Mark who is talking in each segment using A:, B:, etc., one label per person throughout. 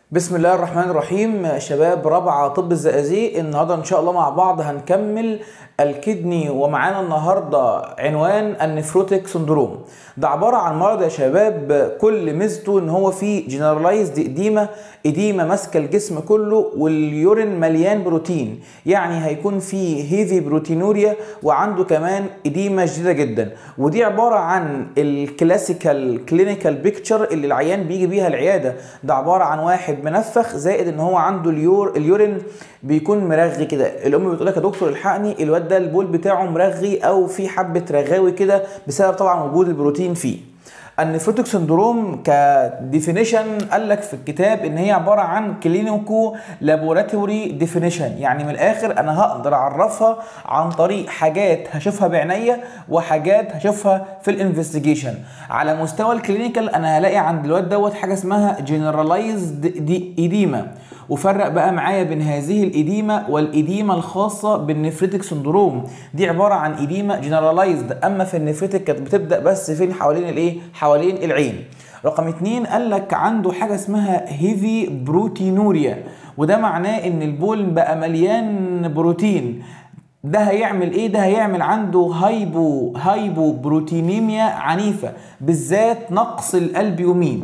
A: بسم الله الرحمن الرحيم شباب رابعة طب الزقازيق النهاردة إن شاء الله مع بعض هنكمل الكدني ومعانا النهاردة عنوان النفروتيك سندروم ده عبارة عن مرض يا شباب كل ميزته إن هو فيه جنرالايزد إديمة إديمة ماسكة الجسم كله واليورين مليان بروتين يعني هيكون فيه هيفي بروتينوريا وعنده كمان إديمة شديدة جدا ودي عبارة عن الكلاسيكال كلينيكال بيكتشر اللي العيان بيجي بيها العيادة ده عبارة عن واحد منفخ زائد ان هو عنده اليور اليورين بيكون مرغي كده الام بتقول لك يا دكتور الحقني الواد ده البول بتاعه مرغي او في حبه رغاوي كده بسبب طبعا وجود البروتين فيه النفروتيك سندروم كديفينيشن قال لك في الكتاب ان هي عباره عن كلينيكو لابوراتوري ديفينيشن يعني من الاخر انا هقدر اعرفها عن طريق حاجات هشوفها بعينيا وحاجات هشوفها في الانفستيجيشن على مستوى الكلينيكال انا هلاقي عند الواد دوت حاجه اسمها جنرالايزد ايديما وفرق بقى معايا بين هذه الإديمة والإديمة الخاصة بالنفريتك سندروم دي عبارة عن إديمة جنرالايزد أما في النفريتك كانت بتبدأ بس فين حوالين الإيه؟ حوالين العين رقم اتنين قال لك عنده حاجة اسمها هيفي بروتينوريا وده معناه إن البول بقى مليان بروتين ده هيعمل ايه ده هيعمل عنده هايبو هايبو بروتينيميا عنيفة بالذات نقص الالبيومين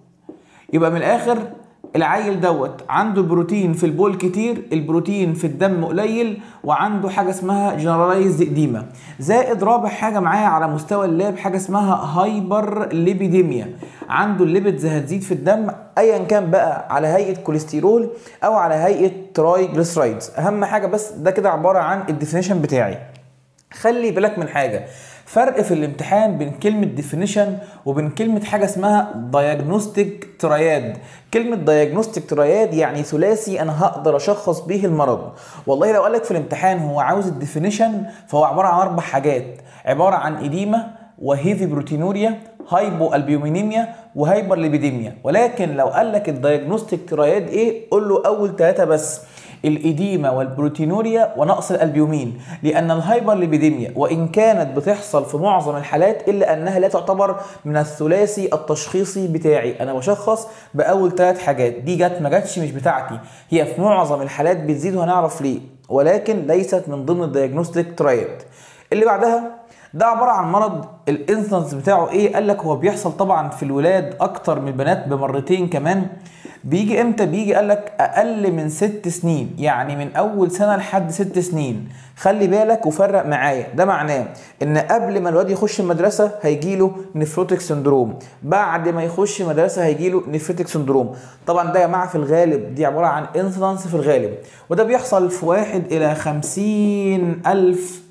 A: يبقى من الاخر العيل دوت عنده بروتين في البول كتير البروتين في الدم قليل وعنده حاجه اسمها جنرالايز اديما زائد رابع حاجه معايا على مستوى اللاب حاجه اسمها هايبر ليبيديميا عنده الليبيدز هتزيد في الدم ايا كان بقى على هيئه كوليسترول او على هيئه تراي جليسرايدز اهم حاجه بس ده كده عباره عن الديفينيشن بتاعي خلي بالك من حاجه فرق في الامتحان بين كلمة ديفينيشن وبين كلمة حاجة اسمها دايجنوستيك ترياد كلمة دايجنوستيك ترياد يعني ثلاثي أنا هقدر أشخص به المرض والله لو قالك في الامتحان هو عاوز الديفينيشن فهو عبارة عن أربع حاجات عبارة عن إديمة وهيفي بروتينوريا هايبو البيومينيميا وهايبر ليبيديميا ولكن لو قال لك الدايجنوستيك ترياد ايه قول له اول ثلاثه بس الإديمة والبروتينوريا ونقص الألبيومين لأن الهايبرليبيديميا وإن كانت بتحصل في معظم الحالات إلا أنها لا تعتبر من الثلاثي التشخيصي بتاعي أنا بشخص بأول ثلاث حاجات دي جت ما جاتش مش بتاعتي هي في معظم الحالات بتزيد وهنعرف ليه ولكن ليست من ضمن الدياجنوستيك ترايد اللي بعدها ده عبارة عن مرض الانسنس بتاعه ايه قال لك هو بيحصل طبعا في الولاد اكتر من البنات بمرتين كمان بيجي امتى بيجي قال لك اقل من ست سنين يعني من اول سنه لحد ست سنين خلي بالك وفرق معايا ده معناه ان قبل ما الواد يخش المدرسه هيجي له نفروتيك سندروم بعد ما يخش مدرسه هيجي له نفروتيك سندروم طبعا ده يا جماعه في الغالب دي عباره عن انسلانس في الغالب وده بيحصل في واحد الى خمسين الف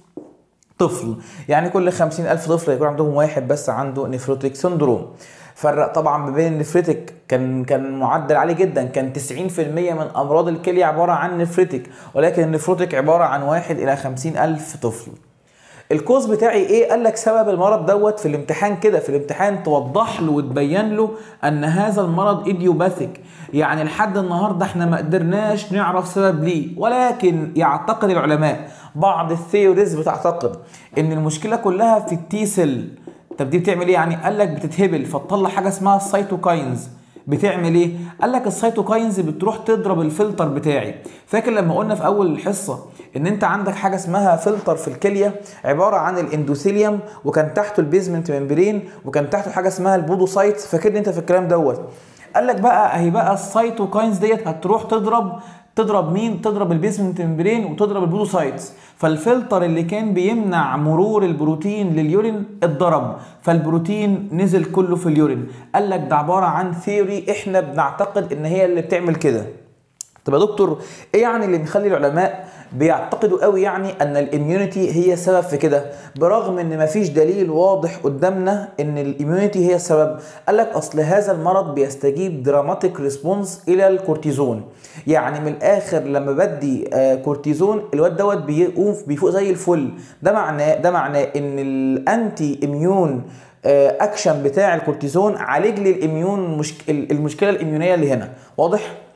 A: طفل يعني كل خمسين ألف طفل يكون عندهم واحد بس عنده نفروتيك سندروم فرق طبعا ما بين النفريتك كان كان معدل عالي جدا كان 90% من امراض الكليه عباره عن نفريتك ولكن النفروتك عباره عن واحد الى 50 الف طفل الكوز بتاعي ايه قال لك سبب المرض دوت في الامتحان كده في الامتحان توضح له وتبين له ان هذا المرض ايديوباثيك يعني لحد النهارده احنا ما قدرناش نعرف سبب ليه ولكن يعتقد العلماء بعض الثيوريز بتعتقد ان المشكله كلها في التي سيل طب دي بتعمل ايه يعني قال لك بتتهبل فتطلع حاجه اسمها السيتوكاينز بتعمل ايه قال لك السيتوكاينز بتروح تضرب الفلتر بتاعي فاكر لما قلنا في اول الحصه ان انت عندك حاجه اسمها فلتر في الكليه عباره عن الاندوثيليوم وكان تحته البيزمنت ممبرين وكان تحته حاجه اسمها البودوسايت فاكرني انت في الكلام دوت قال لك بقى اهي بقى السيتوكاينز ديت هتروح تضرب تضرب مين؟ تضرب البيزمنت ممبرين وتضرب البودوسايتس فالفلتر اللي كان بيمنع مرور البروتين لليورين اتضرب فالبروتين نزل كله في اليورين قال لك ده عباره عن ثيوري احنا بنعتقد ان هي اللي بتعمل كده طب يا دكتور ايه يعني اللي مخلي العلماء بيعتقدوا قوي يعني ان الاميونيتي هي السبب في كده برغم ان مفيش دليل واضح قدامنا ان الاميونيتي هي السبب قال لك اصل هذا المرض بيستجيب دراماتيك ريسبونس الى الكورتيزون يعني من الاخر لما بدي آه كورتيزون الواد دوت بيقوم بيفوق زي الفل ده معناه ده معناه ان الانتي اميون آه اكشن بتاع الكورتيزون عالج لي الاميون مشك... المشكله الاميونيه اللي هنا واضح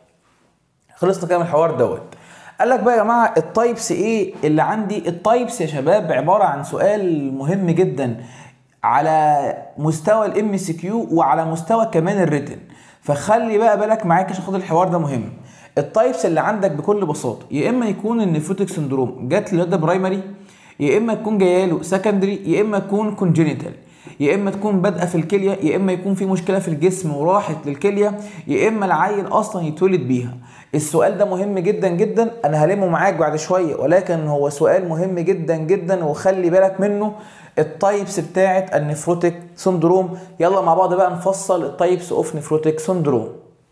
A: خلصنا كده من الحوار دوت قال لك بقى يا جماعه التايبس ايه اللي عندي التايبس يا شباب عباره عن سؤال مهم جدا على مستوى الام سي كيو وعلى مستوى كمان الريتن فخلي بقى بالك معاك عشان خاطر الحوار ده مهم التايبس اللي عندك بكل بساطه يا اما يكون النفروتك سندروم جات للواد ده برايمري يا اما تكون جايه له سكندري يا اما تكون كونجينيتال يا اما تكون بادئه في الكليه يا اما يكون في مشكله في الجسم وراحت للكليه يا اما العيل اصلا يتولد بيها السؤال ده مهم جدا جدا انا هلمه معاك بعد شويه ولكن هو سؤال مهم جدا جدا وخلي بالك منه التايبس بتاعه النفروتك سندروم يلا مع بعض بقى نفصل التايبس اوف نفروتك سندروم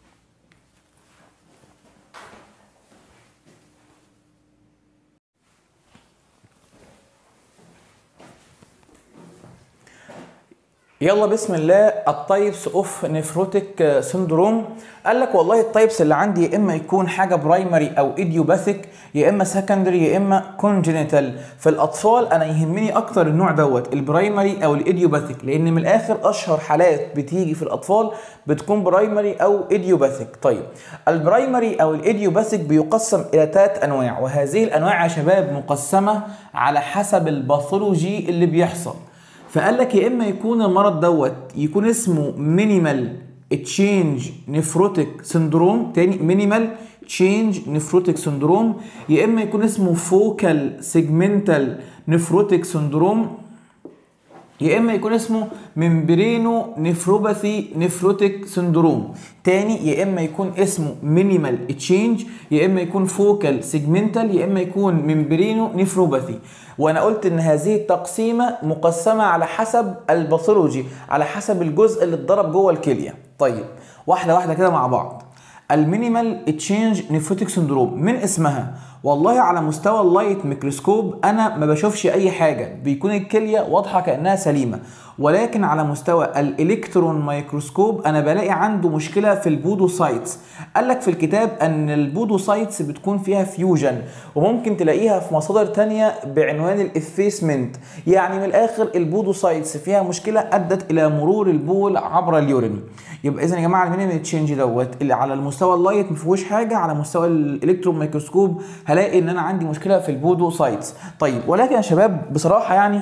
A: يلا بسم الله التايبس اوف نفروتك سندروم قال لك والله التايبس اللي عندي يا اما يكون حاجه برايمري او ايديوباثيك يا اما سكندري يا اما كونجنتال في الاطفال انا يهمني اكتر النوع دوت البرايمري او الايديوباثيك لان من الاخر اشهر حالات بتيجي في الاطفال بتكون برايمري او ايديوباثيك طيب البرايمري او الايديوباثيك بيقسم الى ثلاث انواع وهذه الانواع يا شباب مقسمه على حسب الباثولوجي اللي بيحصل فقال لك يا اما يكون المرض دوت يكون اسمه مينيمال تشينج نفروتيك سندروم تاني مينيمال تشينج نفروتيك سندروم يا اما يكون اسمه فوكال سيجمنتال نفروتيك سندروم يا اما يكون اسمه ممبرينو نفروباثي نفروتيك سندروم تاني يا اما يكون اسمه مينيمال تشينج يا اما يكون فوكال سيجمنتال يا اما يكون ممبرينو نفروباثي وانا قلت ان هذه التقسيمه مقسمه على حسب الباثولوجي على حسب الجزء اللي اتضرب جوه الكليه طيب واحده واحده كده مع بعض المينيمال تشينج نيفروتيك سندروم من اسمها والله على مستوى اللايت ميكروسكوب انا ما بشوفش اي حاجه بيكون الكليه واضحه كانها سليمه ولكن على مستوى الالكترون مايكروسكوب انا بلاقي عنده مشكله في البودوسايتس قال لك في الكتاب ان البودوسايتس بتكون فيها فيوجن وممكن تلاقيها في مصادر تانية بعنوان الافيسمنت يعني من الاخر البودوسايتس فيها مشكله ادت الى مرور البول عبر اليورين يبقى اذا يا جماعه المينيمال تشينج دوت اللي على المستوى اللايت ما فيهوش حاجه على مستوى الالكترون مايكروسكوب هلاقي ان انا عندي مشكله في البودوسايتس طيب ولكن يا شباب بصراحه يعني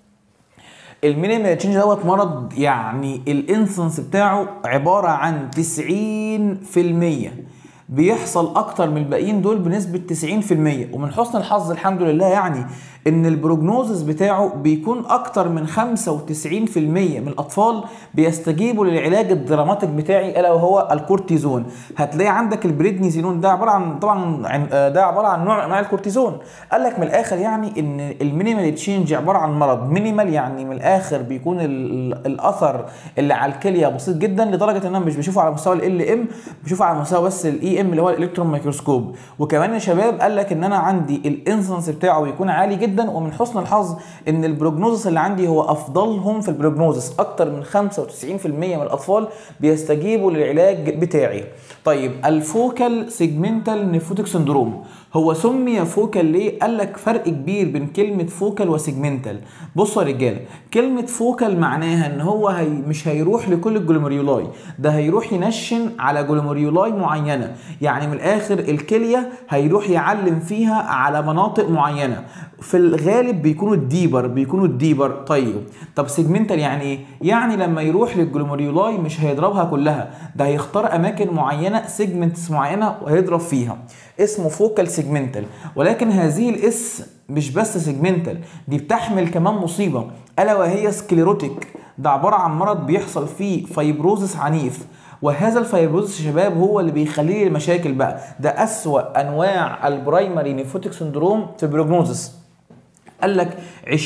A: المينيمال تشينج دوت مرض يعني الانسنس بتاعه عباره عن 90% بيحصل اكتر من الباقيين دول بنسبه 90% ومن حسن الحظ الحمد لله يعني ان البروجنوزس بتاعه بيكون اكتر من 95% من الاطفال بيستجيبوا للعلاج الدراماتيك بتاعي الا وهو الكورتيزون هتلاقي عندك البريدنيزينون ده عباره عن طبعا ده عباره عن نوع من انواع الكورتيزون قال لك من الاخر يعني ان المينيمال تشينج عباره عن مرض مينيمال يعني من الاخر بيكون الاثر اللي على الكليه بسيط جدا لدرجه ان انا مش بشوفه على مستوى ال ام بشوفه على مستوى بس الاي ام اللي هو الالكترون مايكروسكوب وكمان يا شباب قال لك ان انا عندي الانسنس بتاعه بيكون عالي جدا جدا ومن حسن الحظ ان البروجنوزس اللي عندي هو افضلهم في البروجنوزس اكتر من 95% من الاطفال بيستجيبوا للعلاج بتاعي طيب الفوكال سيجمنتال نيفوتيك سندروم هو سمي فوكال ليه؟ قال لك فرق كبير بين كلمة فوكال وسيجمنتال. بصوا يا رجالة، كلمة فوكال معناها ان هو هي مش هيروح لكل الجلوميرولاي، ده هيروح ينشن على جلوميرولاي معينة، يعني من الآخر الكلية هيروح يعلم فيها على مناطق معينة. في الغالب بيكونوا الديبر بيكونوا الديبر طيب طب سيجمنتال يعني ايه؟ يعني لما يروح للجلوميرولاي مش هيضربها كلها، ده هيختار أماكن معينة سيجمنتس معينة وهيضرب فيها. اسمه فوكال سيجمنتال ولكن هذه الاس مش بس سيجمنتال دي بتحمل كمان مصيبه الا وهي سكليروتيك ده عباره عن مرض بيحصل فيه فايبروزس عنيف وهذا الفايبروزس يا شباب هو اللي بيخلي لي المشاكل بقى ده اسوا انواع البرايمري نيفوتيك سندروم في بروجنوزس قال لك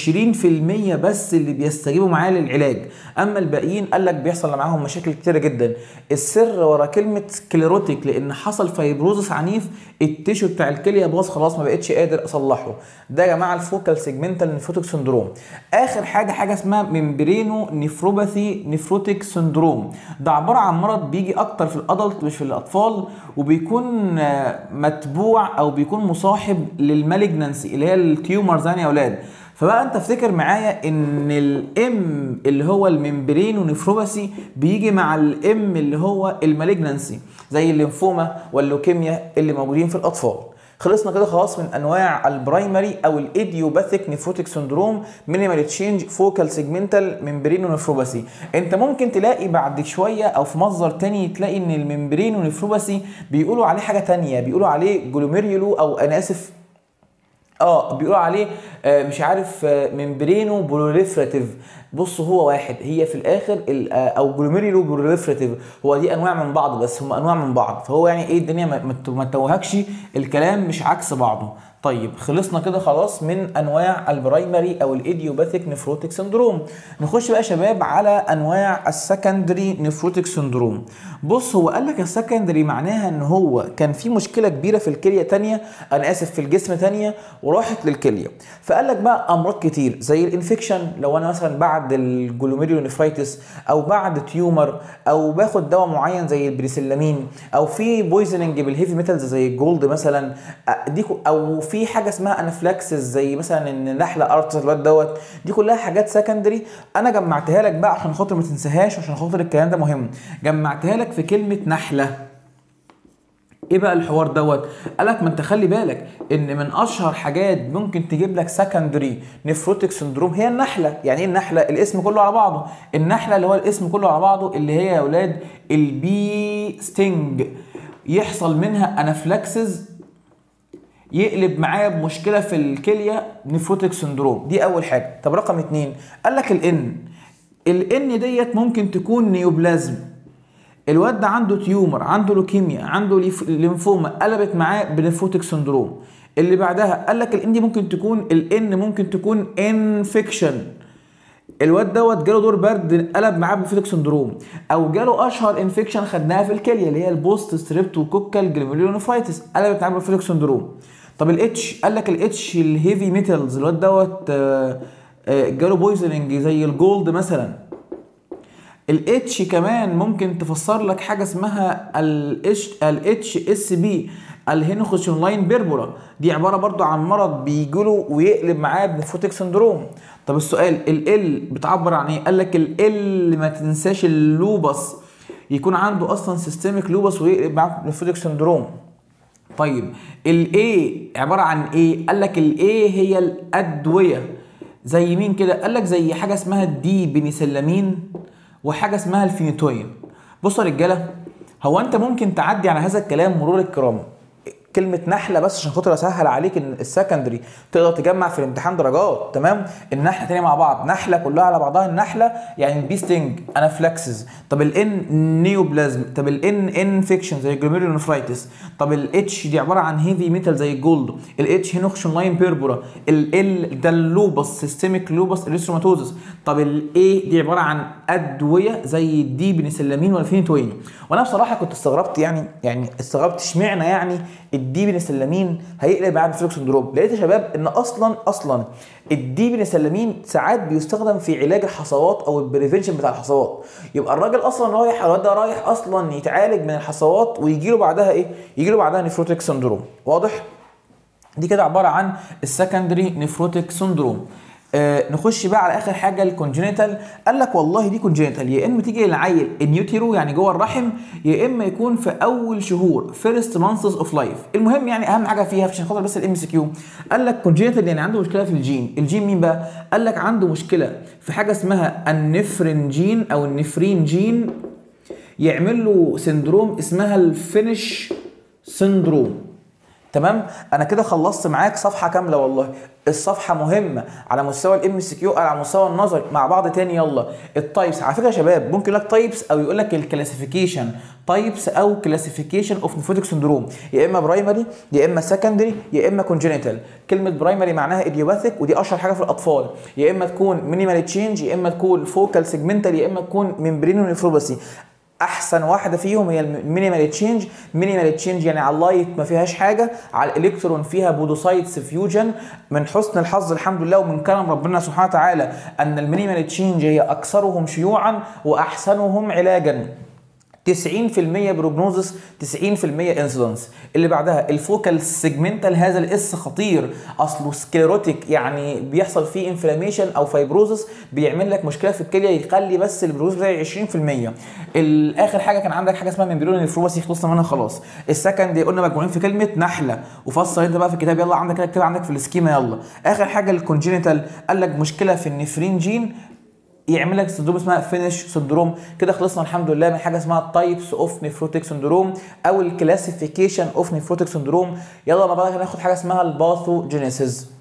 A: 20% بس اللي بيستجيبوا معاه للعلاج اما الباقيين قال لك بيحصل معاهم مشاكل كتيره جدا السر ورا كلمه سكليروتيك لان حصل فايبروزس عنيف التيشو بتاع الكليه باظ خلاص ما بقتش قادر اصلحه ده يا جماعه الفوكال سيجمنتال نيفروتيك سندروم اخر حاجه حاجه اسمها ممبرينو نيفروباثي نيفروتيك سندروم ده عباره عن مرض بيجي اكتر في الادلت مش في الاطفال وبيكون متبوع او بيكون مصاحب للمالجنسي اللي هي التيومرز يعني يا اولاد فبقى انت افتكر معايا ان الام اللي هو الممبرينو نيفروباثي بيجي مع الام اللي هو المالجنسي زي الليمفوما واللوكيميا اللي موجودين في الاطفال خلصنا كده خلاص من انواع البرايمري او الايديوباثيك نيفروتيك سندروم مينيمال تشينج فوكال سيجمنتال ممبرينو نفروباسي انت ممكن تلاقي بعد شويه او في مصدر تاني تلاقي ان الممبرينو نفروباسي بيقولوا عليه حاجه تانية بيقولوا عليه جلوميريولو او انا اسف اه بيقولوا عليه آه مش عارف آه ممبرينو بوليفراتيف بص هو واحد هي في الاخر ال- آه او جلوميريلو بوليفراتيف هو دي انواع من بعض بس هم انواع من بعض فهو يعني ايه الدنيا ما- ما ت- ما تتوهكش الكلام مش عكس بعضه طيب خلصنا كده خلاص من انواع البرايمري او الايديوباثيك نفروتيك سندروم نخش بقى يا شباب على انواع السكندري نفروتيك سندروم بص هو قال لك السكندري معناها ان هو كان في مشكله كبيره في الكليه تانية انا اسف في الجسم تانية وراحت للكليه فقال لك بقى امراض كتير زي الانفكشن لو انا مثلا بعد الجلوميريونيفرايتس او بعد تيومر او باخد دواء معين زي البريسلامين او في بويزننج بالهيفي ميتالز زي الجولد مثلا أ- دي كو- او في حاجه اسمها انافلاكسس زي مثلا ان نحله ارتس الواد دوت دي كلها حاجات سكندري انا جمعتها لك بقى عشان خاطر ما تنساهاش عشان خاطر الكلام ده مهم جمعتها لك في كلمه نحله ايه بقى الحوار دوت قال لك ما انت خلي بالك ان من اشهر حاجات ممكن تجيب لك سكندري نفروتيك سندروم هي النحله يعني ايه النحله الاسم كله على بعضه النحله اللي هو الاسم كله على بعضه اللي هي يا اولاد البي ستينج يحصل منها انافلاكسز يقلب معايا بمشكله في الكليه نفروتيك سندروم دي اول حاجه طب رقم اتنين قال لك الان الان ديت ممكن تكون نيوبلازم الواد ده عنده تيومر عنده لوكيميا عنده ليف- ليمفوما قلبت معاه بنفروتيك سندروم اللي بعدها قال لك الان دي ممكن تكون الان ممكن تكون انفكشن الواد دوت جاله دور برد قلب معاه بنفروتيك سندروم او جاله اشهر انفكشن خدناها في الكليه اللي هي البوست ستريبتوكوكال جلوميرولونيفرايتس قلبت معاه بنفروتيك سندروم طب الاتش قال لك الاتش الهيفي ميتالز الواد دوت آه، آه، جاله بويزننج زي الجولد مثلا الاتش كمان ممكن تفسر لك حاجه اسمها الاتش الاتش اس بي الهينوخوشن لاين بيربورا دي عباره برضو عن مرض بيجيله ويقلب معاه بنفروتيك سندروم طب السؤال ال بتعبر عن ايه قال لك ال ما تنساش اللوبس يكون عنده اصلا سيستميك لوبس ويقلب معاه بنفروتيك سندروم طيب الاي عباره عن ايه قال لك الاي هي الادويه زي مين كده قال لك زي حاجه اسمها الدي بنسلامين وحاجه اسمها الفينيتوين بصوا يا رجاله هو انت ممكن تعدي على هذا الكلام مرور الكرام كلمة نحلة بس عشان خاطر اسهل عليك ان السكندري تقدر تجمع في الامتحان درجات تمام النحلة تاني مع بعض نحلة كلها على بعضها النحلة يعني البيستنج انافلاكسز طب الان نيوبلازم طب الان انفكشن زي الجلوميرولونفرايتس طب الاتش دي عبارة عن هيفي ميتال زي الجولد الاتش هينوكشن لاين بيربورا ال ده اللوبس سيستميك لوبس اريثروماتوزس طب الاي دي عبارة عن ادوية زي الدي بنسلامين والفينيتوين وانا بصراحة كنت استغربت يعني يعني استغربت اشمعنى يعني الدي بنسلامين هيقلب معاه بفلوك سندروم لقيت يا شباب ان اصلا اصلا الدي بنسلامين ساعات بيستخدم في علاج الحصوات او البريفنشن بتاع الحصوات يبقى الراجل اصلا رايح الواد ده رايح اصلا يتعالج من الحصوات ويجي له بعدها ايه يجي له بعدها نفروتيك سندروم واضح دي كده عباره عن السكندري نفروتيك سندروم آه نخش بقى على اخر حاجه الكونجينيتال قال لك والله دي كونجينيتال يا اما تيجي للعيل النيوتيرو يعني جوه الرحم يا اما يكون في اول شهور فيرست مانثز اوف لايف المهم يعني اهم حاجه فيها عشان خاطر بس الام سي كيو قال لك كونجينيتال يعني عنده مشكله في الجين الجين مين بقى قال لك عنده مشكله في حاجه اسمها النفرين جين او النفرين جين يعمل له سندروم اسمها الفينش سندروم تمام انا كده خلصت معاك صفحه كامله والله الصفحه مهمه على مستوى الام اس كيو على مستوى النظري مع بعض تاني يلا التايبس على فكره يا شباب ممكن يقول لك تايبس او يقول لك الكلاسيفيكيشن تايبس او كلاسيفيكيشن اوف نيفروتيك سندروم يا اما برايمري يا اما سكندري يا اما كونجينيتال كلمه برايمري معناها ايديوباثيك ودي اشهر حاجه في الاطفال يا اما تكون مينيمال تشينج يا اما تكون فوكال سيجمنتال يا اما تكون ممبرينو نيفروباثي احسن واحده فيهم هي المينيمال تشينج مينيمال تشينج يعني على اللايت ما فيهاش حاجه على الالكترون فيها بودوسايتس فيوجن من حسن الحظ الحمد لله ومن كرم ربنا سبحانه وتعالى ان المينيمال تشينج هي اكثرهم شيوعا واحسنهم علاجا 90% بروجنوزس 90% انسيدنس اللي بعدها الفوكال سيجمنتال هذا الاس خطير اصله سكليروتيك يعني بيحصل فيه انفلاميشن او فايبروزس بيعمل لك مشكله في الكليه يخلي بس البروز بتاعي 20% الاخر حاجه كان عندك حاجه اسمها ممبريون الفروسي خلصنا منها خلاص السكند قلنا مجموعين في كلمه نحله وفصل انت بقى في الكتاب يلا عندك كده اكتب عندك في السكيما يلا اخر حاجه الكونجينيتال قال لك مشكله في النفرين جين يعمل لك سندروم اسمها فينش سندروم كده خلصنا الحمد لله من حاجه اسمها تايبس اوف نيفروتيك سندروم او الكلاسيفيكيشن اوف نيفروتيك سندروم يلا مع بعض هناخد حاجه اسمها الباثوجينيسيس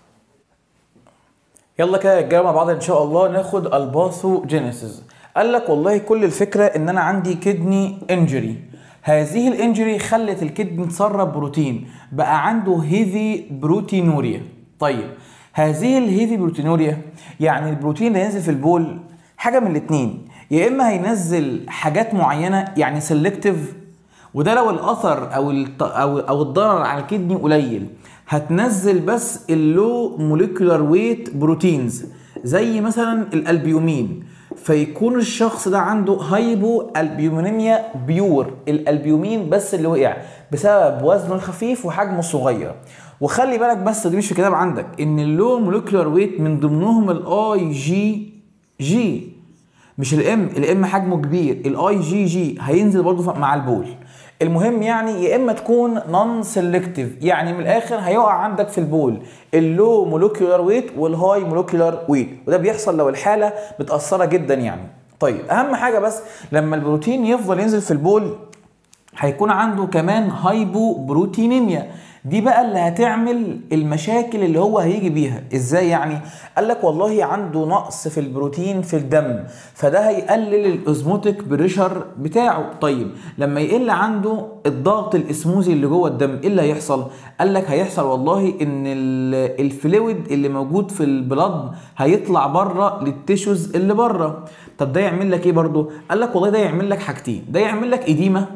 A: يلا كده يا رجاله مع بعض ان شاء الله ناخد الباثوجينيسيس قال لك والله كل الفكره ان انا عندي كدني انجري هذه الانجري خلت الكدني تسرب بروتين بقى عنده هيفي بروتينوريا طيب هذه الهيفي بروتينوريا يعني البروتين اللي هينزل في البول حاجه من الاثنين يا اما هينزل حاجات معينه يعني سيلكتيف وده لو الاثر او او او الضرر على الكدني قليل هتنزل بس اللو موليكولار ويت بروتينز زي مثلا الالبيومين فيكون الشخص ده عنده هايبو البيومينيميا بيور الالبيومين بس اللي وقع بسبب وزنه الخفيف وحجمه الصغير وخلي بالك بس دي مش في الكتاب عندك ان اللو موليكولار ويت من ضمنهم الاي جي جي مش الام الام حجمه كبير الاي جي جي هينزل برضه مع البول المهم يعني يا اما تكون نون سيلكتيف يعني من الاخر هيقع عندك في البول اللو مولكيولار ويت والهاي مولكيولار ويت وده بيحصل لو الحاله متاثره جدا يعني طيب اهم حاجه بس لما البروتين يفضل ينزل في البول هيكون عنده كمان هايبو بروتينيميا دي بقى اللي هتعمل المشاكل اللي هو هيجي بيها ازاي يعني قال لك والله عنده نقص في البروتين في الدم فده هيقلل الاوزموتيك بريشر بتاعه طيب لما يقل عنده الضغط الاسموزي اللي جوه الدم ايه اللي هيحصل قال لك هيحصل والله ان الفلويد اللي موجود في البلد هيطلع بره للتيشوز اللي بره طب ده يعمل لك ايه برضه قال لك والله ده يعمل لك حاجتين ده يعمل لك اديمه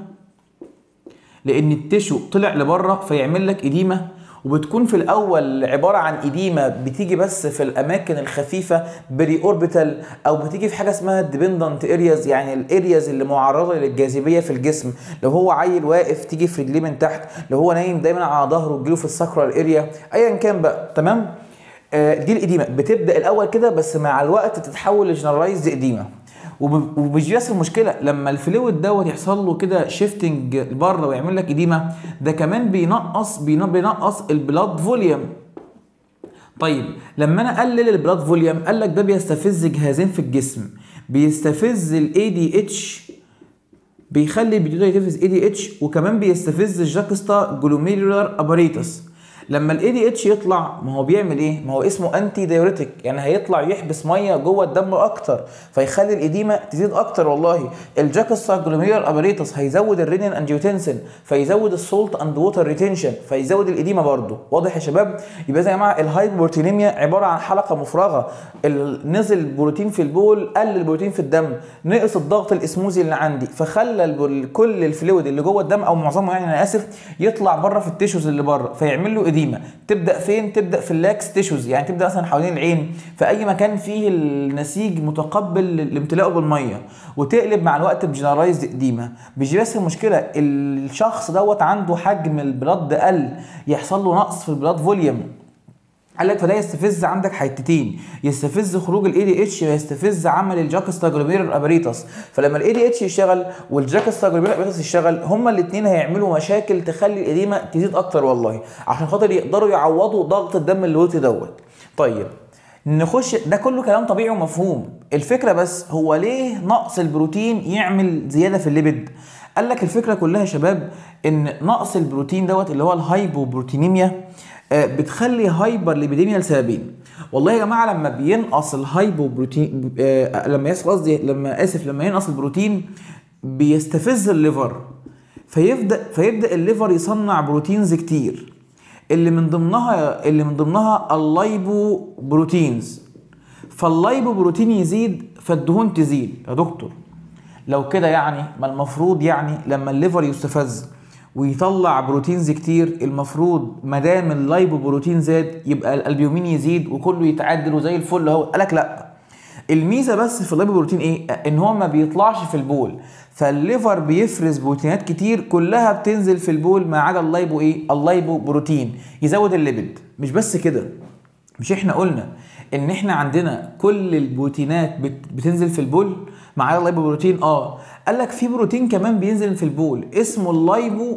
A: لان التشو طلع لبره فيعمل لك اديمه وبتكون في الاول عباره عن اديمه بتيجي بس في الاماكن الخفيفه بري اوربيتال او بتيجي في حاجه اسمها ديبندنت ارياز يعني الارياز اللي معرضه للجاذبيه في الجسم لو هو عيل واقف تيجي في رجليه من تحت لو هو نايم دايما على ظهره تجيله في الساكرال اريا ايا كان بقى تمام آه دي الاديمه بتبدا الاول كده بس مع الوقت تتحول لجنرالايزد اديمه ومش بس المشكله لما الفلويد دوت يحصل له كده شيفتنج بره ويعمل لك اديمه ده كمان بينقص بينقص البلاد فوليوم طيب لما انا اقلل البلاد فوليوم قال لك ده بيستفز جهازين في الجسم بيستفز الاي دي اتش بيخلي البيتيوتري يتفز اي دي اتش وكمان بيستفز الجاكستا جلوميرولار اباريتس لما الاي دي اتش يطلع ما هو بيعمل ايه ما هو اسمه انتي دايوريتك يعني هيطلع يحبس ميه جوه الدم اكتر فيخلي الاديمه تزيد اكتر والله الجاكسا جلوميرال اباريتس هيزود الرينين انجيوتنسين فيزود السولت اند ووتر ريتنشن فيزود الاديمه برضه واضح يا شباب يبقى زي يا جماعه الهايبروتينيميا عباره عن حلقه مفرغه نزل بروتين في البول قل البروتين في الدم نقص الضغط الاسموزي اللي عندي فخلى كل الفلويد اللي جوه الدم او معظمه يعني انا اسف يطلع بره في التيشوز اللي بره فيعمل له اديمه تبدا فين تبدا في اللاكس تيشوز يعني تبدا مثلا حوالين العين في اي مكان فيه النسيج متقبل لامتلاءه بالميه وتقلب مع الوقت بجنرالايزد اديمه مش بس المشكله الشخص دوت عنده حجم البلد قل يحصل له نقص في البلاد فوليوم قال لك فده يستفز عندك حتتين يستفز خروج الاي دي اتش ويستفز عمل الجاكستاجلوميرال اباريتس فلما الاي دي اتش يشتغل والجاكستاجلوميرال اباريتس يشتغل هما الاثنين هيعملوا مشاكل تخلي الاديمه تزيد اكتر والله عشان خاطر يقدروا يعوضوا ضغط الدم اللي وطي دوت طيب نخش ده كله كلام طبيعي ومفهوم الفكره بس هو ليه نقص البروتين يعمل زياده في الليبيد قال لك الفكره كلها يا شباب ان نقص البروتين دوت اللي هو الهايبوبروتينيميا بتخلي هايبر ليبيديميا لسببين والله يا جماعه لما بينقص الهايبو بروتين آه لما يسقط قصدي لما اسف لما ينقص البروتين بيستفز الليفر فيبدا فيبدا الليفر يصنع بروتينز كتير اللي من ضمنها اللي من ضمنها اللايبو بروتينز فاللايبو بروتين يزيد فالدهون تزيد يا دكتور لو كده يعني ما المفروض يعني لما الليفر يستفز ويطلع بروتينز كتير المفروض ما دام اللايبو بروتين زاد يبقى الالبيومين يزيد وكله يتعدل وزي الفل اهو قالك لا الميزه بس في اللايبوبروتين ايه ان هو ما بيطلعش في البول فالليفر بيفرز بروتينات كتير كلها بتنزل في البول ما عدا اللايبو ايه اللايبو بروتين يزود الليبيد مش بس كده مش احنا قلنا ان احنا عندنا كل البروتينات بت- بتنزل في البول ما عدا اللايبو بروتين اه قال لك في بروتين كمان بينزل في البول اسمه اللايبو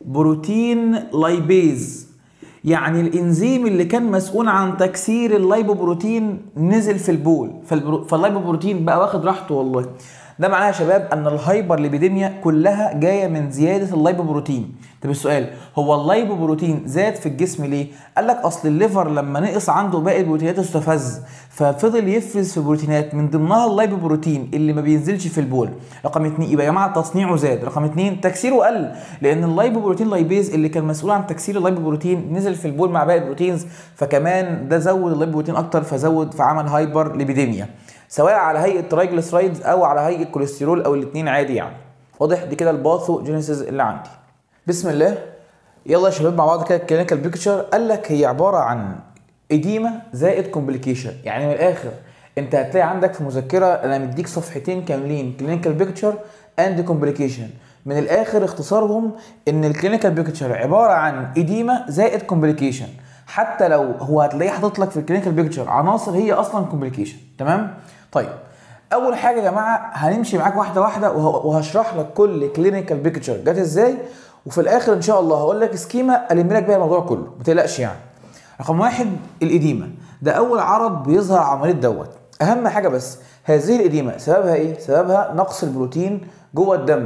A: بروتين لايبيز يعني الانزيم اللي كان مسؤول عن تكسير اللايبوبروتين نزل في البول فالبرو... فاللايبوبروتين بقى واخد راحته والله ده معناها يا شباب ان الهايبر ليبيديميا كلها جايه من زياده اللايبوبروتين طب السؤال هو اللايبوبروتين زاد في الجسم ليه قال لك اصل الليفر لما نقص عنده باقي البروتينات استفز ففضل يفرز في بروتينات من ضمنها اللايبوبروتين اللي ما بينزلش في البول رقم اتنين يبقى يا جماعه تصنيعه زاد رقم اتنين تكسيره قل لان اللايبوبروتين لايبيز اللي كان مسؤول عن تكسير اللايبوبروتين نزل في البول مع باقي البروتينز فكمان ده زود اللايبوبروتين اكتر فزود فعمل هايبر ليبيديميا سواء على هيئه ترايجليسرايدز او على هيئه كوليسترول او الاثنين عادي يعني واضح دي كده الباثوجينيسيس اللي عندي بسم الله يلا يا شباب مع بعض كده الكلينيكال بيكتشر قال لك هي عباره عن اديمه زائد كومبليكيشن يعني من الاخر انت هتلاقي عندك في مذكره انا مديك صفحتين كاملين كلينيكال بيكتشر اند كومبليكيشن من الاخر اختصارهم ان الكلينيكال بيكتشر عباره عن اديمه زائد كومبليكيشن حتى لو هو هتلاقيه حاطط لك في الكلينيكال بيكتشر عناصر هي اصلا كومبليكيشن تمام طيب اول حاجه يا جماعه هنمشي معاك واحده واحده وه- وهشرح لك كل كلينيكال بيكتشر جت ازاي وفي الاخر ان شاء الله هقول لك سكيما الم لك بيها الموضوع كله ما تقلقش يعني رقم واحد الإديمة ده أول عرض بيظهر عملية دوت أهم حاجة بس هذه الإديمة سببها إيه؟ سببها نقص البروتين جوه الدم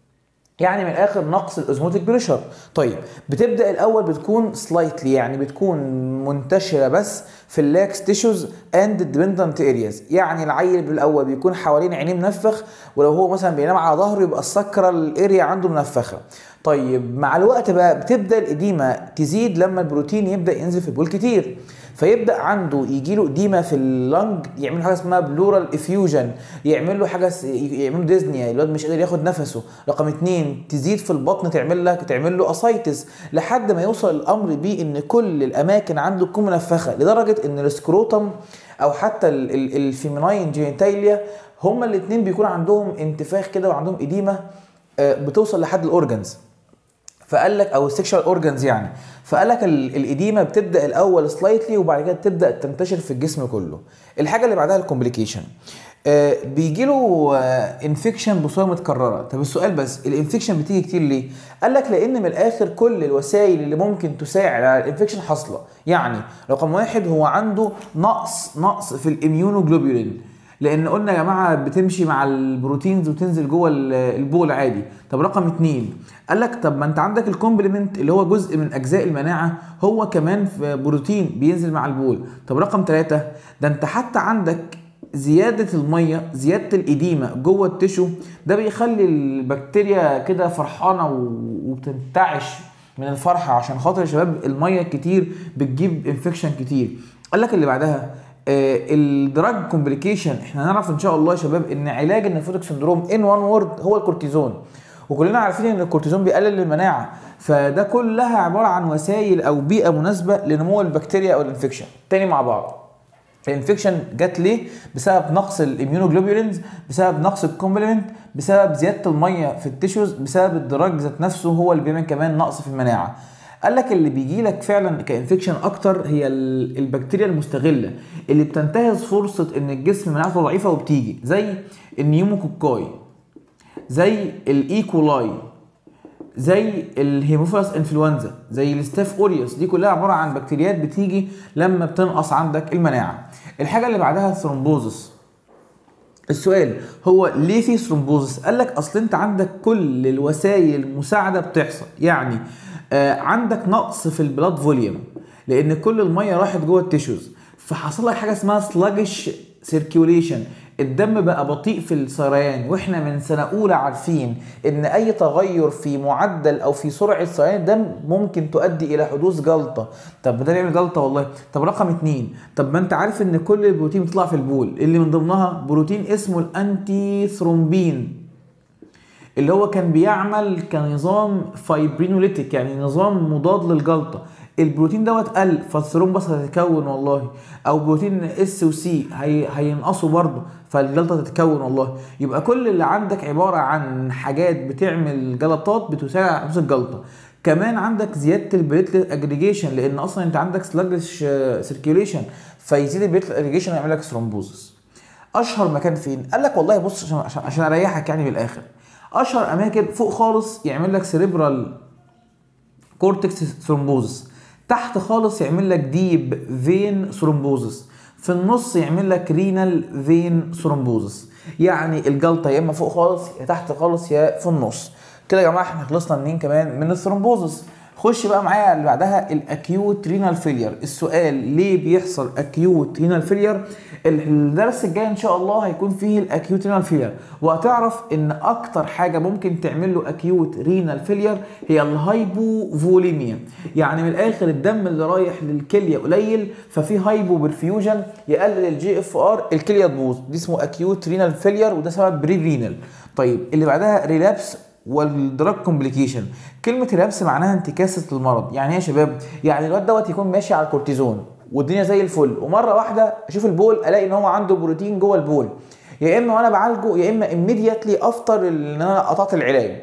A: يعني من الاخر نقص الاوزموتيك بريشر طيب بتبدا الاول بتكون سلايتلي يعني بتكون منتشره بس في اللاكس تيشوز اند ديبندنت ارياز يعني العيل بالاول بيكون حوالين عينيه منفخ ولو هو مثلا بينام على ظهره يبقى السكرال اريا عنده منفخه طيب مع الوقت بقى بتبدا الاديمه تزيد لما البروتين يبدا ينزل في البول كتير فيبدا عنده يجي له اديمه في اللنج يعمل حاجه اسمها بلورال افيوجن يعمل له حاجه س- يعمل له ديزنيا الواد مش قادر ياخد نفسه رقم اتنين تزيد في البطن تعمل لك تعمل له اسايتس لحد ما يوصل الامر بيه ان كل الاماكن عنده تكون منفخه لدرجه ان السكروتم او حتى ال- ال- الفيميناين جينيتاليا هما الاثنين بيكون عندهم انتفاخ كده وعندهم اديمه آه، بتوصل لحد الاورجنز فقال لك او السكشوال اورجانز يعني فقال لك ال- الاديمه بتبدا الاول سلايتلي وبعد كده تبدا تنتشر في الجسم كله الحاجه اللي بعدها الكومبليكيشن آه بيجي له انفكشن بصوره متكرره طب السؤال بس الانفكشن بتيجي كتير ليه قال لك لان من الاخر كل الوسائل اللي ممكن تساعد على الانفكشن حاصله يعني رقم واحد هو عنده نقص نقص في الاميونوجلوبولين لان قلنا يا جماعه بتمشي مع البروتينز وتنزل جوه ال- البول عادي طب رقم اتنين قال لك طب ما انت عندك الكومبلمنت اللي هو جزء من اجزاء المناعه هو كمان في بروتين بينزل مع البول طب رقم ثلاثة ده انت حتى عندك زيادة المية زيادة الإديمة جوه التشو ده بيخلي البكتيريا كده فرحانة و- وبتنتعش من الفرحة عشان خاطر يا شباب المية كتير بتجيب انفكشن كتير قال لك اللي بعدها الدراج كومبليكيشن احنا هنعرف ان شاء الله يا شباب ان علاج النفروتك سندروم ان وان وورد هو الكورتيزون وكلنا عارفين ان الكورتيزون بيقلل المناعه فده كلها عباره عن وسائل او بيئه مناسبه لنمو البكتيريا او الانفكشن تاني مع بعض الانفكشن جت ليه بسبب نقص الاميونوجلوبولينز بسبب نقص الكومبلمنت بسبب زياده الميه في التيشوز بسبب الدراج ذات نفسه هو اللي بيعمل كمان نقص في المناعه قال لك اللي بيجي لك فعلا كانفكشن اكتر هي ال- البكتيريا المستغله اللي بتنتهز فرصه ان الجسم مناعته ضعيفه وبتيجي زي النيوموكوكاي زي الايكولاي زي الهيموفيلس انفلونزا زي الستاف اوريوس دي كلها عباره عن بكتيريات بتيجي لما بتنقص عندك المناعه الحاجه اللي بعدها الثرومبوزس السؤال هو ليه في ثرومبوزس قال لك اصل انت عندك كل الوسائل المساعده بتحصل يعني آه عندك نقص في البلاد فوليوم لان كل الميه راحت جوه التيشوز فحصل لك حاجه اسمها سلاجش سيركيوليشن الدم بقى بطيء في السريان واحنا من سنه اولى عارفين ان اي تغير في معدل او في سرعه سريان الدم ممكن تؤدي الى حدوث جلطه طب ده بيعمل جلطه والله طب رقم اتنين طب ما انت عارف ان كل البروتين بيطلع في البول اللي من ضمنها بروتين اسمه الانتي ثرومبين اللي هو كان بيعمل كنظام فايبرينوليتيك يعني نظام مضاد للجلطه البروتين دوت قل فالثرومبس هتتكون والله او بروتين اس وسي هي هينقصوا برضه فالجلطه تتكون والله يبقى كل اللي عندك عباره عن حاجات بتعمل جلطات بتساعد على حدوث الجلطه كمان عندك زياده البليتلت اجريجيشن لان اصلا انت عندك سلاجش سيركيوليشن فيزيد البليتلت اجريجيشن يعمل لك ثرومبوزس اشهر مكان فين قال لك والله بص عشان عشان, عشان اريحك يعني من الاخر اشهر اماكن فوق خالص يعمل لك سيريبرال كورتكس ثرومبوزس تحت خالص يعمل لك ديب فين ثرومبوزس في النص يعمل لك رينال فين ثرومبوزس يعني الجلطه يا اما فوق خالص يا تحت خالص يا في النص كده يا جماعه احنا خلصنا منين كمان من الثرومبوزس خش بقى معايا اللي بعدها الاكيوت رينال فيلير السؤال ليه بيحصل اكيوت رينال فيلير الدرس الجاي ان شاء الله هيكون فيه الاكيوت رينال فيلير وهتعرف ان اكتر حاجه ممكن تعمل له اكيوت رينال فيلير هي الهايبوفوليميا يعني من الاخر الدم اللي رايح للكليه قليل ففي هايبو برفيوجن يقلل الجي اف ار الكليه تبوظ دي اسمه اكيوت رينال فيلير وده سبب بري رينال طيب اللي بعدها ريلابس والدراج كومبليكيشن كلمه ريلابس معناها انتكاسه المرض يعني ايه يا شباب يعني الواد دوت يكون ماشي على الكورتيزون والدنيا زي الفل ومره واحده اشوف البول الاقي ان هو عنده بروتين جوه البول يا اما وانا بعالجه يا اما immediately افتر ان انا قطعت العلاج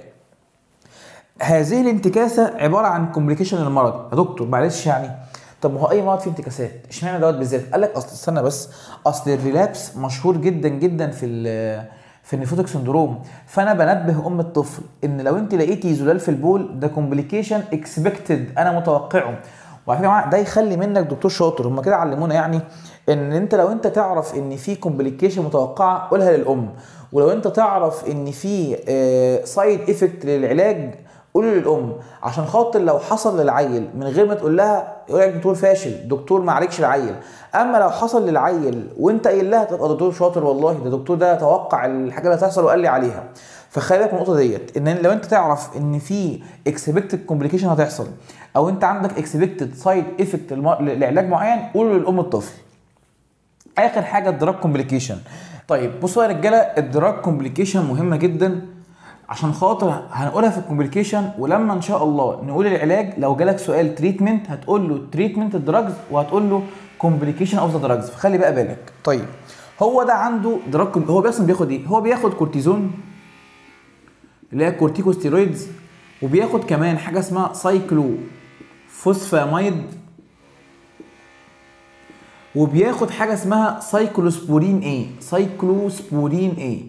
A: هذه الانتكاسه عباره عن كومبليكيشن للمرض يا دكتور معلش يعني طب ما هو اي مرض فيه انتكاسات اشمعنى دوت بالذات قال لك اصل استنى بس اصل الريلابس مشهور جدا جدا في في النيفوتيك سندروم فانا بنبه ام الطفل ان لو انت لقيتي زلال في البول ده كومبليكيشن اكسبكتد انا متوقعه وعلى فكره يا جماعه ده يخلي منك دكتور شاطر هم كده علمونا يعني ان انت لو انت تعرف ان في كومبليكيشن متوقعه قولها للام ولو انت تعرف ان في سايد افكت للعلاج قول للام عشان خاطر لو حصل للعيل من غير ما تقول لها يقول لك دكتور فاشل دكتور ما عليكش العيل اما لو حصل للعيل وانت قايل لها تبقى دكتور شاطر والله ده دكتور ده توقع الحاجه اللي هتحصل وقال لي عليها فخلي بالك من النقطه ديت ان لو انت تعرف ان في اكسبكتد كومبليكيشن هتحصل او انت عندك اكسبكتد سايد افكت لعلاج معين قول للام الطفل اخر حاجه الدراج كومبليكيشن طيب بصوا يا رجاله الدراج كومبليكيشن مهمه جدا عشان خاطر هنقولها في الكومبليكيشن ولما ان شاء الله نقول العلاج لو جالك سؤال تريتمنت هتقول له تريتمنت الدراجز وهتقول له كومبليكيشن اوف ذا دراجز فخلي بقى بالك طيب هو ده عنده دراج هو اصلا بياخد ايه هو بياخد كورتيزون اللي هي كورتيكوستيرويدز وبياخد كمان حاجه اسمها سايكلو فوسفاميد وبياخد حاجه اسمها سايكلوسبورين ايه سايكلوسبورين ايه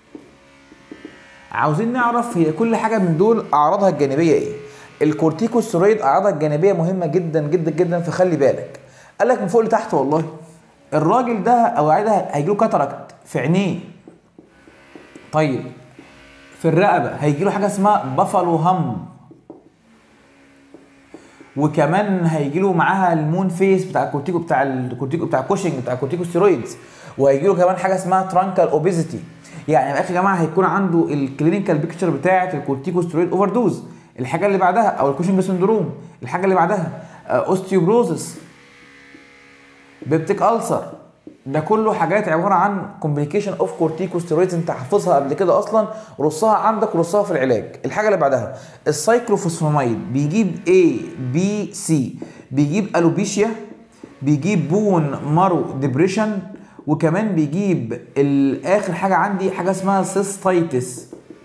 A: عاوزين نعرف هي كل حاجه من دول اعراضها الجانبيه ايه الكورتيكوستيرويد اعراضها الجانبيه مهمه جدا جدا جدا فخلي بالك قال لك من فوق لتحت والله الراجل ده او ده هيجيله كاتاراكت في عينيه طيب في الرقبه هيجيله حاجه اسمها بافالو هم وكمان هيجيله معاها المون فيس بتاع الكورتيكو بتاع الكورتيكو بتاع كوشنج بتاع الكورتيكوستيرويدز وهيجيله كمان حاجه اسمها ترانكال اوبيزيتي يعني من الاخر يا جماعه هيكون عنده الكلينيكال بيكتشر بتاعه الكورتيكوستيرويد اوفر دوز الحاجه اللي بعدها او الكوشنج سندروم الحاجه اللي بعدها اوستيوبروزس بيبتيك ألسر ده كله حاجات عباره عن كومبليكيشن اوف كورتيكوستيرويدز انت حافظها قبل كده اصلا رصها عندك ورصها في العلاج الحاجه اللي بعدها السايكلوفوسفاميد بيجيب A B C بيجيب الوبيشيا بيجيب بون مارو ديبريشن وكمان بيجيب اخر حاجه عندي حاجه اسمها سيستايتس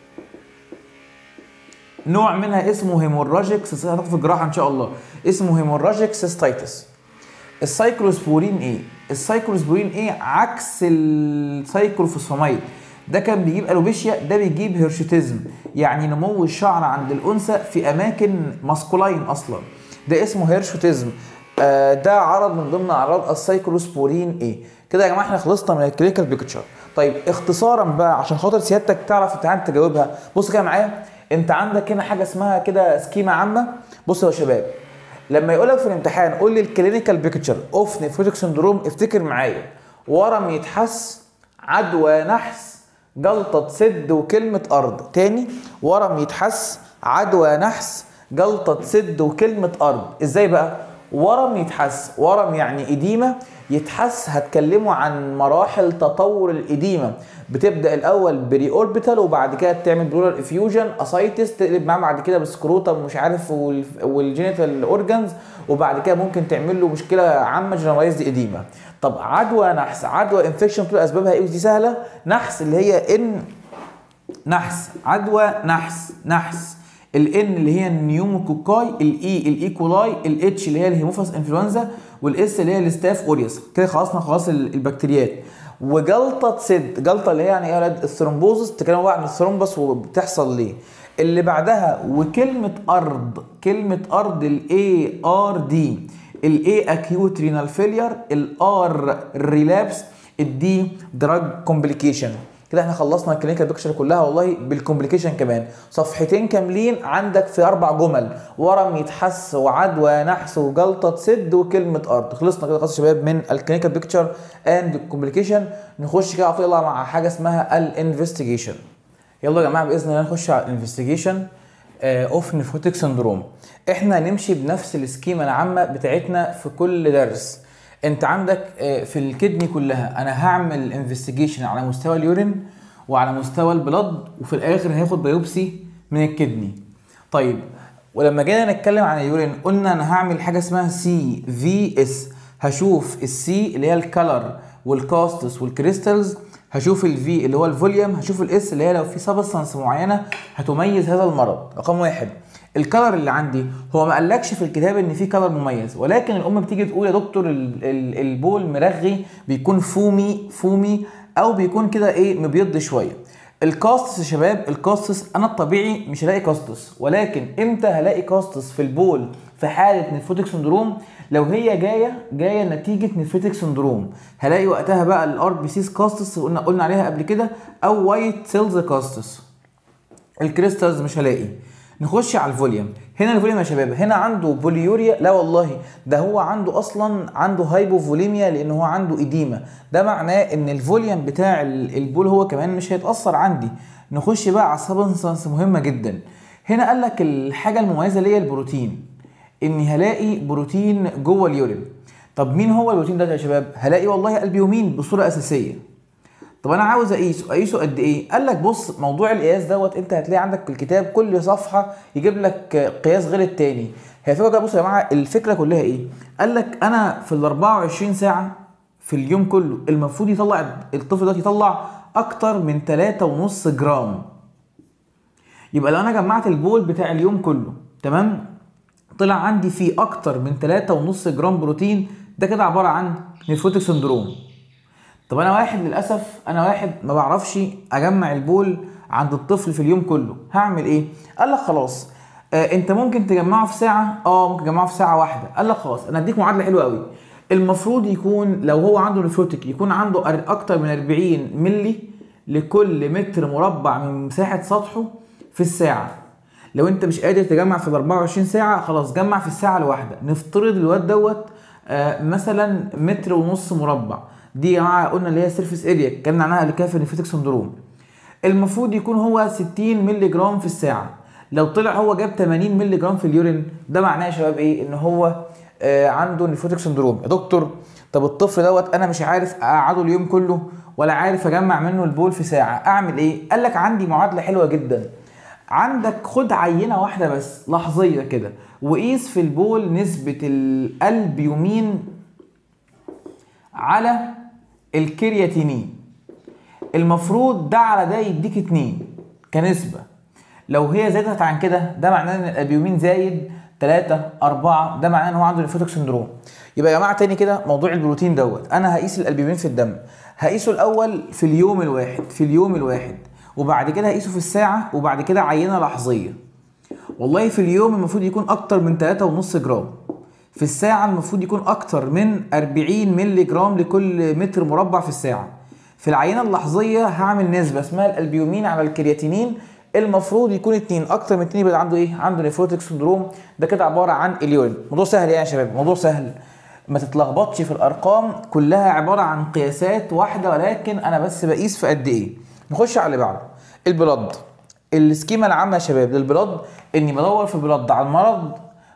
A: نوع منها اسمه هيموراجيك هتاخد في الجراحه ان شاء الله اسمه هيموراجيك سيستايتس السايكلوسبورين ايه السايكلوسبورين ايه عكس السايكلوفوسفاميد ده كان بيجيب الوبيشيا ده بيجيب هيرشوتيزم يعني نمو الشعر عند الانثى في اماكن ماسكولاين اصلا ده اسمه هيرشوتيزم آه ده عرض من ضمن اعراض السايكلوسبورين ايه كده يا جماعه احنا خلصنا من الكلينيكال بيكتشر طيب اختصارا بقى عشان خاطر سيادتك تعرف امتحان تجاوبها بص كده معايا انت عندك هنا حاجه اسمها كده سكيمه عامه بصوا يا شباب لما يقول لك في الامتحان قول لي الكلينيكال بيكتشر اوف نيفروتيك سندروم افتكر معايا ورم يتحس عدوى نحس جلطه سد وكلمه ارض تاني ورم يتحس عدوى نحس جلطه سد وكلمه ارض ازاي بقى ورم يتحس ورم يعني اديمه يتحس هتكلموا عن مراحل تطور الاديمه بتبدا الاول بري اوربيتال وبعد كده تعمل بلورال افيوجن اسايتس تقلب معاه بعد كده بالسكروتم مش عارف والجينيتال اورجانز وبعد كده ممكن تعمل له مشكله عامه جنرالايزد اديمه طب عدوى نحس عدوى انفكشن بتبقى اسبابها ايه ودي سهله نحس اللي هي ان نحس عدوى نحس نحس الان اللي هي النيوموكوكاي الاي الايكولاي الاتش اللي هي الهيموفاس انفلونزا والاس اللي هي الستاف اوريوس كده خلصنا خلاص البكتيريات وجلطه سد جلطه اللي هي يعني ايه يا ولاد الثرومبوزس تتكلموا بقى عن الثرومبس وبتحصل ليه اللي بعدها وكلمه ارض كلمه ارض الاي ار دي الاي اكيوت رينال فيلير الار ريلابس الدي دراج كومبليكيشن كده احنا خلصنا الكلينيكال بيكتشر كلها والله بالكومبليكيشن كمان صفحتين كاملين عندك في اربع جمل ورم يتحس وعدوى نحس وجلطه سد وكلمه ارض خلصنا كده خلاص يا شباب من الكلينيكال بيكتشر اند الكومبليكيشن نخش كده على طول يلا مع حاجه اسمها الانفستيجيشن يلا يا جماعه باذن الله نخش على الانفستيجيشن اوف نيفوتيك سندروم احنا هنمشي بنفس السكيما العامه بتاعتنا في كل درس انت عندك في الكدني كلها انا هعمل انفستيجيشن على مستوى اليورين وعلى مستوى البلد وفي الاخر هاخد بايوبسي من الكدني طيب ولما جينا نتكلم عن اليورين قلنا انا هعمل حاجه اسمها سي في اس هشوف السي اللي هي الكالر والكاستس والكريستالز هشوف الفي اللي هو الفوليوم هشوف الاس اللي هي لو في سبستانس معينه هتميز هذا المرض رقم واحد الكلر اللي عندي هو ما قالكش في الكتاب ان في كلر مميز ولكن الام بتيجي تقول يا دكتور البول مرغي بيكون فومي فومي او بيكون كده ايه مبيض شويه الكاستس يا شباب الكاستس انا الطبيعي مش هلاقي كاستس ولكن امتى هلاقي كاستس في البول في حاله نيفروتيك سندروم لو هي جايه جايه نتيجه نيفروتيك سندروم هلاقي وقتها بقى الار بي سيز كاستس قلنا قلنا عليها قبل كده او وايت سيلز كاستس الكريستالز مش هلاقي نخش على الفوليوم هنا الفوليوم يا شباب هنا عنده بوليوريا لا والله ده هو عنده اصلا عنده هايبوفوليميا لان هو عنده اديمه ده معناه ان الفوليوم بتاع البول هو كمان مش هيتاثر عندي نخش بقى على سبستانس مهمه جدا هنا قال لك الحاجه المميزه ليا البروتين اني هلاقي بروتين جوه اليورين طب مين هو البروتين ده يا شباب هلاقي والله البيومين بصوره اساسيه طب انا عاوز اقيسه اقيسه قد ايه قال لك بص موضوع القياس دوت انت هتلاقي عندك في الكتاب كل صفحه يجيب لك قياس غير التاني هي فكره بص يا جماعه الفكره كلها ايه قال لك انا في ال 24 ساعه في اليوم كله المفروض يطلع الطفل ده يطلع اكتر من 3.5 جرام يبقى لو انا جمعت البول بتاع اليوم كله تمام طلع عندي فيه اكتر من 3.5 جرام بروتين ده كده عباره عن نيفروتيك سندروم طب انا واحد للاسف انا واحد ما بعرفش اجمع البول عند الطفل في اليوم كله هعمل ايه قال لك خلاص آه انت ممكن تجمعه في ساعه اه ممكن تجمعه في ساعه واحده قال لك خلاص انا اديك معادله حلوه قوي المفروض يكون لو هو عنده نيفروتيك يكون عنده اكتر من 40 ملي لكل متر مربع من مساحه سطحه في الساعه لو انت مش قادر تجمع في ال 24 ساعه خلاص جمع في الساعه الواحده نفترض الواد دوت آه مثلا متر ونص مربع دي يا جماعه قلنا اللي هي سيرفيس اريا اتكلمنا عنها قبل كده في النيفروتيك سندروم المفروض يكون هو 60 مللي جرام في الساعه لو طلع هو جاب 80 مللي جرام في اليورين ده معناه يا شباب ايه ان هو آه عنده نيفروتيك سندروم يا دكتور طب الطفل دوت انا مش عارف اقعده اليوم كله ولا عارف اجمع منه البول في ساعه اعمل ايه قال لك عندي معادله حلوه جدا عندك خد عينه واحده بس لحظيه كده وقيس في البول نسبه الالبيومين على الكرياتينين المفروض ده على ده يديك اتنين كنسبة لو هي زادت عن كده ده معناه ان الالبيومين زايد 3 4 ده معناه ان هو عنده نيفروتيك سندروم يبقى يا جماعه تاني كده موضوع البروتين دوت انا هقيس الالبيومين في الدم هقيسه الاول في اليوم الواحد في اليوم الواحد وبعد كده هقيسه في الساعه وبعد كده عينه لحظيه والله في اليوم المفروض يكون اكتر من 3.5 جرام في الساعة المفروض يكون أكتر من 40 مللي جرام لكل متر مربع في الساعة. في العينة اللحظية هعمل نسبة اسمها الألبيومين على الكرياتينين المفروض يكون اتنين أكتر من اتنين يبقى عنده إيه؟ عنده نيفروتيك سندروم ده كده عبارة عن اليورين. موضوع سهل يعني يا شباب، موضوع سهل. ما تتلخبطش في الأرقام كلها عبارة عن قياسات واحدة ولكن أنا بس بقيس في قد إيه. نخش على اللي بعده. البلد. السكيما العامة يا شباب للبلد إني بدور في البلد على المرض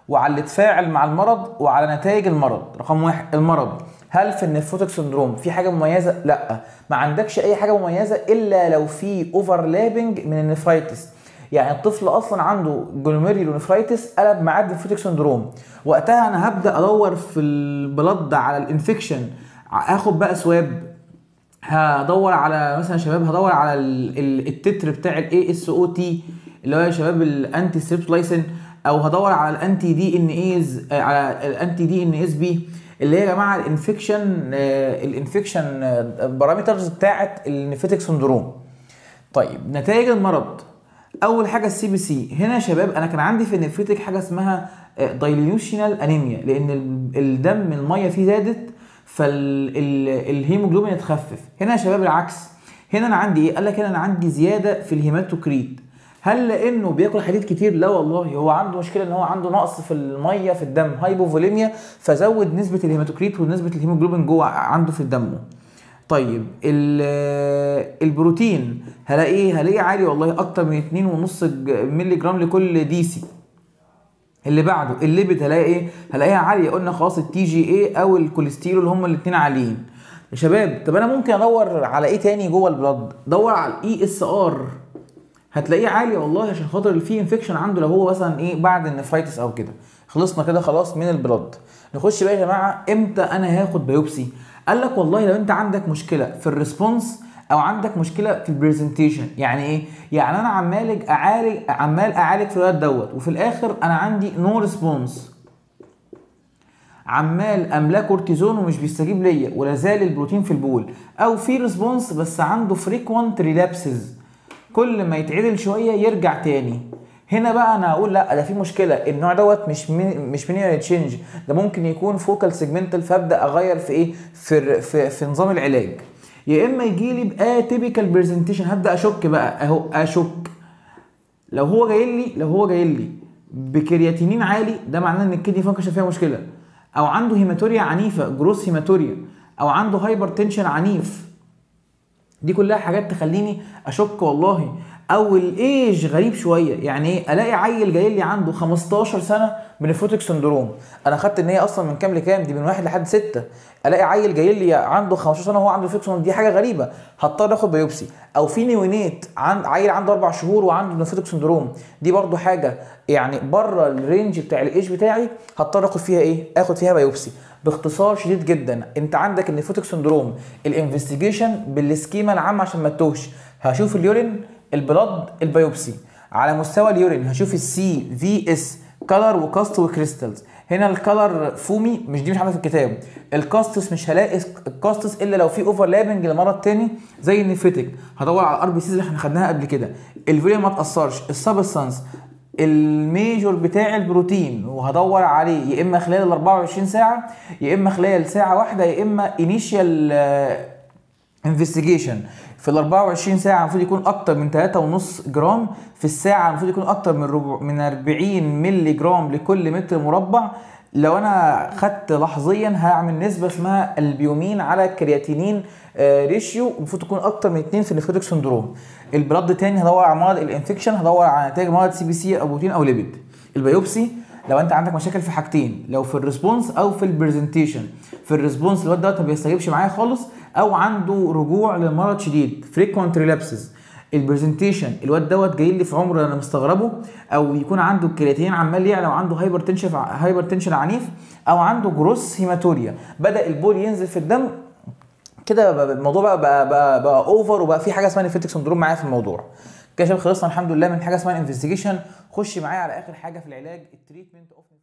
A: وعلى اللي اتفاعل مع المرض وعلى نتائج المرض رقم واحد المرض هل في النفروتك سندروم في حاجه مميزه لا ما عندكش اي حاجه مميزه الا لو في اوفرلابنج من النفرايتس يعني الطفل اصلا عنده جلوميريولونفرايتس قلب معاه نفروتك سندروم وقتها انا هبدا ادور في البلد على الانفكشن اخد بقى سواب هدور على مثلا يا شباب هدور على ال- ال- التتر بتاع الاي اس او تي اللي هو يا شباب الانتي ستريبتولايسين او هدور على الانتي دي ان ايز على الانتي دي ان اس بي اللي هي يا جماعه الانفكشن الانفكشن بارامترز بتاعت النفيتك سندروم طيب نتائج المرض اول حاجه السي بي سي هنا يا شباب انا كان عندي في النفريتك حاجه اسمها دايليوشنال انيميا لان ال- الدم الميه فيه زادت فالهيموجلوبين اتخفف هنا يا شباب العكس هنا انا عندي ايه قال لك هنا انا عندي زياده في الهيماتوكريت هل لانه بياكل حديد كتير لا والله هو عنده مشكله ان هو عنده نقص في الميه في الدم هايبوفوليميا فزود نسبه الهيماتوكريت ونسبه الهيموجلوبين جوه عنده في الدم طيب ال- البروتين هلاقيه هلاقيه عالي والله اكتر من 2.5 ج- مللي جرام لكل دي سي اللي بعده الليبيد هلاقي ايه هلاقيها عاليه قلنا خلاص التي جي اي او الكوليسترول اللي هما الاثنين عاليين يا شباب طب انا ممكن ادور على ايه تاني جوه البلد دور على الاي اس ار هتلاقيه عالي والله عشان خاطر اللي فيه انفكشن عنده لو هو مثلا ايه بعد النفرايتس او كده خلصنا كده خلاص من البلد نخش بقى يا جماعه امتى انا هاخد بايوبسي قال لك والله لو انت عندك مشكله في الريسبونس او عندك مشكله في البرزنتيشن يعني ايه يعني انا عمال اعالج عمال اعالج في الوقت دوت وفي الاخر انا عندي نو ريسبونس عمال املاه كورتيزون ومش بيستجيب ليا ولا زال البروتين في البول او في ريسبونس بس عنده فريكوانت ريلابسز كل ما يتعدل شويه يرجع تاني هنا بقى انا هقول لا ده في مشكله النوع دوت مش من مش مينيمال تشينج ده ممكن يكون فوكال سيجمنتال فابدا اغير في ايه في في, في نظام العلاج يا اما يجي لي باتيبيكال برزنتيشن هبدا اشك بقى اهو اشك لو هو جاي لي لو هو جاي لي بكرياتينين عالي ده معناه ان الكدني فانكشن فيها مشكله او عنده هيماتوريا عنيفه جروس هيماتوريا او عنده هايبر تنشن عنيف دي كلها حاجات تخليني اشك والله او الايج غريب شويه يعني ايه الاقي عيل جاي لي عنده 15 سنه بنفروتك سندروم انا خدت ان هي اصلا من كام لكام دي من واحد لحد ستة الاقي عيل جاي لي عنده 15 سنه وهو عنده نفروتك سندروم دي حاجه غريبه هضطر اخد بايوبسي او في نيونيت عند عيل عنده اربع شهور وعنده نفروتك سندروم دي برضو حاجه يعني بره الرينج بتاع الايج بتاعي هضطر اخد فيها ايه اخد فيها بايوبسي باختصار شديد جدا انت عندك النفروتك سندروم الانفستيجيشن بالسكيما العامه عشان ما تتوهش هشوف اليورين البلاد البيوبسي على مستوى اليورين هشوف السي في اس كلر وكاست وكريستالز هنا الكلر فومي مش دي مش عامله في الكتاب الكاستس مش هلاقي الكاستس الا لو في اوفرلابنج لمرض تاني زي النفريتك هدور على الار بي سيز اللي احنا خدناها قبل كده الفوليوم ما تاثرش السبستانس الميجور بتاع البروتين وهدور عليه يا اما خلال ال 24 ساعه يا اما خلال ساعه واحده يا اما انيشال انفستيجيشن في ال 24 ساعه المفروض يكون اكتر من 3.5 جرام في الساعه المفروض يكون اكتر من ربع من 40 مللي جرام لكل متر مربع لو انا خدت لحظيا هعمل نسبه اسمها البيومين على الكرياتينين ريشيو المفروض تكون اكتر من 2 في النفروتك سندروم البلاد تاني هدور على مرض الانفكشن هدور على نتائج مرض سي بي سي او بروتين او ليبيد البيوبسي لو انت عندك مشاكل في حاجتين لو في الريسبونس او في البرزنتيشن في الريسبونس الواد دوت ما بيستجيبش معايا خالص او عنده رجوع لمرض شديد فريكوانت ريلابسز البرزنتيشن الواد دوت جاي لي في عمر انا مستغربه او يكون عنده الكرياتين عمال يعلى وعنده هايبر تنشن هايبر تنشن عنيف او عنده جروس هيماتوريا بدا البول ينزل في الدم كده بقى الموضوع بقى بقى, بقى, بقى اوفر وبقى في حاجه اسمها نيفريتك سندروم معايا في الموضوع كده يا شباب خلصنا الحمد لله من حاجه اسمها انفستيجيشن خش معايا على اخر حاجه في العلاج التريتمنت اوف